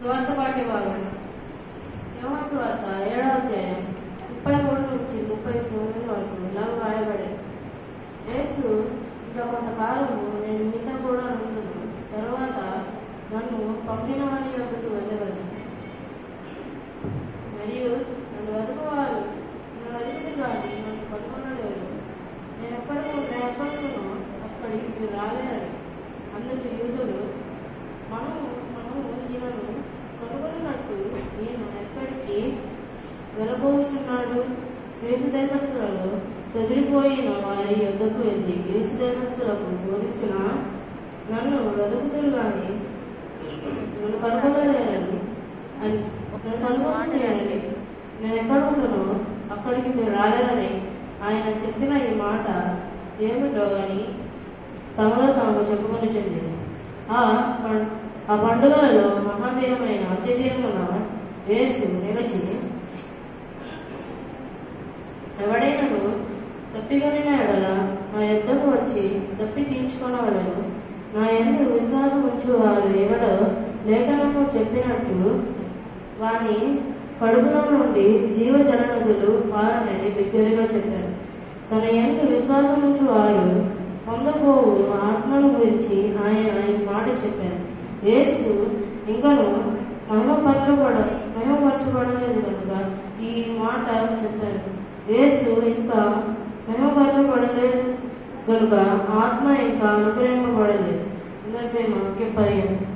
సువార్త పాఠ్య భాగం యోహాను సువార్త ఏడో అధ్యాయం ముప్పై మూడు నుంచి ముప్పై తొమ్మిది వరకు ఇలా రాయబడింది యేసు ఇంకా కొంతకాలము నేను మీతో కూడా ఉంటున్నాను తర్వాత నన్ను పంపిన వాని యొక్కకు వెళ్ళగలను మరియు నన్ను వెతుకువారు నన్ను వెతుకుతు కానీ నన్ను పట్టుకునలేరు నేను ఎక్కడికి నేను ఎక్కడున్నానో అక్కడికి మీరు రాలేరని అందుకు యూదులు మనము మనము ఈయనను కనుగొన్నట్టు ఈయన ఎక్కడికి వెళ్ళబోచున్నాడు గ్రీసు దేశస్తులలో చెదిరిపోయిన వారి యొద్దకు వెళ్ళి గ్రీసు దేశస్తులకు బోధించిన నన్ను వెతుకుతురు కానీ నన్ను కనుగొనలేరని అని నన్ను కనుగొనలేరని నేను ఎక్కడ ఉన్నానో అక్కడికి మీరు రాలేరని ఆయన చెప్పిన ఈ మాట ఏమిటో అని తమలో తాము చెప్పుకొని చెందింది ఆ పం- ఆ పండుగలలో మహాదినమైన అంత్యదినమున యేసు నిలిచి ఎవడైనను తప్పిగొనిన ఎడల నా యొద్దకు వచ్చి తప్పి తీర్చుకొనవలను నా ఎందు విశ్వాసం ఉంచు వారు ఎవడో లేఖనము చెప్పినట్టు వాని కడుపులో నుండి జీవజల నదులు పారనని బిగ్గరగా చెప్పారు తన ఎందు విశ్వాసం ఉంచు వారు పొందబోవు ఆత్మను గురించి ఆయన ఈ మాట చెప్పారు యేసు ఇంకను మహిమపరచబడ మహిమపరచబడలేదు కనుక ఈ మాట చెప్పారు యేసు ఇంకా మహిమపరచబడలేదు కనుక ఆత్మ ఇంకా అనుగ్రహింపబడలేదు ఇందంతే మనకి పర్యాయం